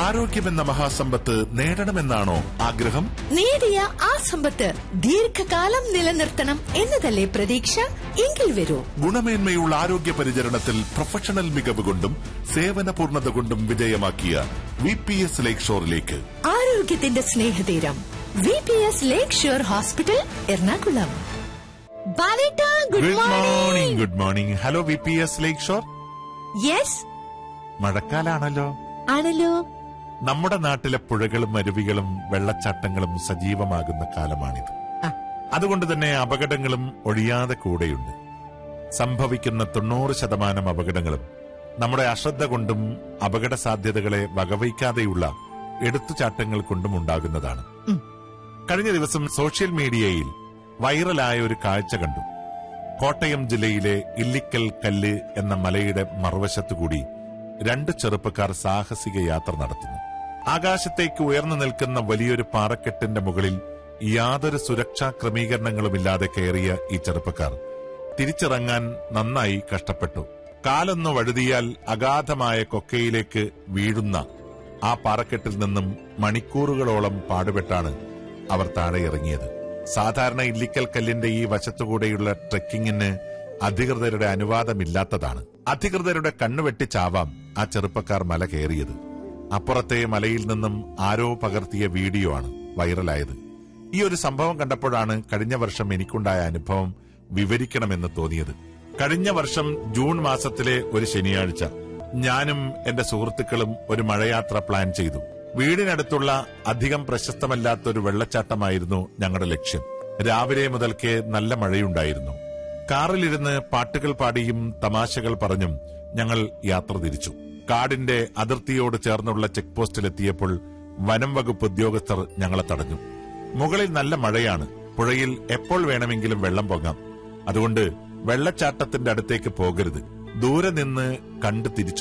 ആരോഗ്യമെന്ന മഹാസമ്പത്ത് നേടണമെന്നാണോ ആഗ്രഹം നേടിയ ആ സമ്പത്ത് ദീർഘകാലം നിലനിർത്തണം എന്നതല്ലേ പ്രതീക്ഷ എങ്കിൽ വരൂ ഗുണമേന്മയുള്ള ആരോഗ്യ പരിചരണത്തിൽ പ്രൊഫഷണൽ മികവ് കൊണ്ടും സേവന പൂർണ്ണത കൊണ്ടും വിജയമാക്കിയ വി പി എസ് ലേക്ക് ഷോറിലേക്ക് ആരോഗ്യത്തിന്റെ സ്നേഹതീരം V P S lake shore hospital Ernakulam ബാലേട്ട good morning good morning hello V P S lake shore yes മഴക്കാലാണല്ലോ ആണല്ലോ നമ്മുടെ നാട്ടിലെ പുഴകളും അരുവികളും വെള്ളച്ചാട്ടങ്ങളും സജീവമാകുന്ന കാലമാണിത് ആ. അതുകൊണ്ട് തന്നെ അപകടങ്ങളും ഒഴിയാതെ കൂടെയുണ്ട് സംഭവിക്കുന്ന തൊണ്ണൂറ് ശതമാനം അപകടങ്ങളും നമ്മുടെ അശ്രദ്ധ കൊണ്ടും അപകട സാധ്യതകളെ വകവയ്ക്കാതെയുള്ള എടുത്തുചാട്ടങ്ങൾ കൊണ്ടും ഉണ്ടാകുന്നതാണ് ഉം. കഴിഞ്ഞ ദിവസം സോഷ്യൽ മീഡിയയിൽ വൈറലായ ഒരു കാഴ്ച കണ്ടു കോട്ടയം ജില്ലയിലെ ഇല്ലിക്കൽ കല്ല് എന്ന മലയുടെ മറുവശത്തുകൂടി രണ്ട് ചെറുപ്പക്കാർ സാഹസിക യാത്ര നടത്തുന്നു ആകാശത്തേക്ക് ഉയർന്നു നിൽക്കുന്ന വലിയൊരു പാറക്കെട്ടിന്റെ മുകളിൽ യാതൊരു സുരക്ഷാ ക്രമീകരണങ്ങളുമില്ലാതെ കയറിയ ഈ ചെറുപ്പക്കാർ തിരിച്ചിറങ്ങാൻ നന്നായി കഷ്ടപ്പെട്ടു കാലൊന്നു വഴുതിയാൽ അഗാധമായ കൊക്കയിലേക്ക് വീഴുന്ന ആ പാറക്കെട്ടിൽ നിന്നും മണിക്കൂറുകളോളം പാടുപെട്ടാണ് അവർ താഴെ ഇറങ്ങിയത് സാധാരണ ഇല്ലിക്കൽ കല്ലിന്റെ ഈ വശത്തുകൂടെയുള്ള ട്രെക്കിങ്ങിന് അധികൃതരുടെ അനുവാദമില്ലാത്തതാണ് അധികൃതരുടെ കണ്ണുവെട്ടി ചാവാം ആ ചെറുപ്പക്കാർ മല കയറിയത് അപ്പുറത്തെ മലയിൽ നിന്നും ആരോ പകർത്തിയ വീഡിയോ ആണ് വൈറലായത് ഈ ഒരു സംഭവം കണ്ടപ്പോഴാണ് കഴിഞ്ഞ വർഷം എനിക്കുണ്ടായ അനുഭവം വിവരിക്കണമെന്ന് തോന്നിയത് കഴിഞ്ഞ വർഷം ജൂൺ മാസത്തിലെ ഒരു ശനിയാഴ്ച ഞാനും എന്റെ സുഹൃത്തുക്കളും ഒരു മഴയാത്ര പ്ലാൻ ചെയ്തു വീടിനടുത്തുള്ള അധികം പ്രശസ്തമല്ലാത്ത ഒരു വെള്ളച്ചാട്ടമായിരുന്നു ഞങ്ങളുടെ ലക്ഷ്യം രാവിലെ മുതൽക്കേ നല്ല മഴയുണ്ടായിരുന്നു കാറിലിരുന്ന് പാട്ടുകൾ പാടിയും തമാശകൾ പറഞ്ഞും ഞങ്ങൾ യാത്ര തിരിച്ചു കാടിന്റെ അതിർത്തിയോട് ചേർന്നുള്ള ചെക്ക് പോസ്റ്റിലെത്തിയപ്പോൾ വനം വകുപ്പ് ഉദ്യോഗസ്ഥർ ഞങ്ങളെ തടഞ്ഞു മുകളിൽ നല്ല മഴയാണ് പുഴയിൽ എപ്പോൾ വേണമെങ്കിലും വെള്ളം പൊങ്ങാം അതുകൊണ്ട് വെള്ളച്ചാട്ടത്തിന്റെ അടുത്തേക്ക് പോകരുത് ദൂരെ നിന്ന് കണ്ട് തിരിച്ചു